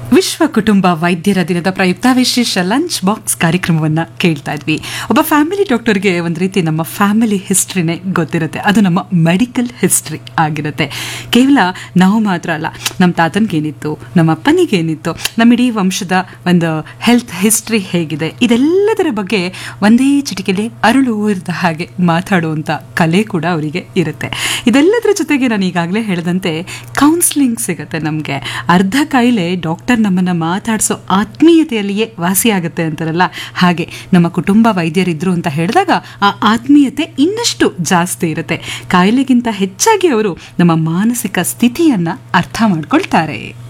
ವಿಶ್ವ ಕುಟುಂಬ ವೈದ್ಯರ ದಿನದ ಪ್ರಯುಕ್ತ ವಿಶೇಷ ಲಂಚ್ ಬಾಕ್ಸ್ ಕಾರ್ಯಕ್ರಮವನ್ನ ಕೇಳ್ತಾ ಇದ್ವಿ ಒಬ್ಬ ಫ್ಯಾಮಿಲಿ ಡಾಕ್ಟರ್ಗೆ ಒಂದು ರೀತಿ ನಮ್ಮ ಫ್ಯಾಮಿಲಿ ಹಿಸ್ಟ್ರಿನೇ ಗೊತ್ತಿರುತ್ತೆ ಅದು ನಮ್ಮ ಮೆಡಿಕಲ್ ಹಿಸ್ಟ್ರಿ ಆಗಿರುತ್ತೆ ಕೇವಲ ನಾವು ಮಾತ್ರ ಅಲ್ಲ ನಮ್ಮ ತಾತನಿಗೇನಿತ್ತು ನಮ್ಮ ಅಪ್ಪನಿಗೇನಿತ್ತು ನಮ್ಮ ಇಡೀ ವಂಶದ ಒಂದು ಹೆಲ್ತ್ ಹಿಸ್ಟ್ರಿ ಹೇಗಿದೆ ಇದೆಲ್ಲದರ ಬಗ್ಗೆ ಒಂದೇ ಚಿಟಿಕೆಲೆ ಅರಳು ಇರದ ಹಾಗೆ ಮಾತಾಡುವಂಥ ಕಲೆ ಕೂಡ ಅವರಿಗೆ ಇರುತ್ತೆ ಇದೆಲ್ಲದರ ಜೊತೆಗೆ ನಾನು ಈಗಾಗಲೇ ಹೇಳಿದಂತೆ ಕೌನ್ಸಿಲಿಂಗ್ ಸಿಗುತ್ತೆ ನಮಗೆ ಅರ್ಧ ಕಾಯಿಲೆ ಡಾಕ್ಟರ್ ನಮ್ಮನ್ನು ಮಾತಾಡಿಸೋ ಆತ್ಮೀಯತೆಯಲ್ಲಿಯೇ ವಾಸಿಯಾಗುತ್ತೆ ಅಂತಾರಲ್ಲ ಹಾಗೆ ನಮ್ಮ ಕುಟುಂಬ ವೈದ್ಯರಿದ್ರು ಅಂತ ಹೇಳಿದಾಗ ಆ ಆತ್ಮೀಯತೆ ಇನ್ನಷ್ಟು ಜಾಸ್ತಿ ಇರುತ್ತೆ ಕಾಯಿಲೆಗಿಂತ ಹೆಚ್ಚಾಗಿ ಅವರು ನಮ್ಮ ಮಾನಸಿಕ ಸ್ಥಿತಿಯನ್ನ ಅರ್ಥ ಮಾಡ್ಕೊಳ್ತಾರೆ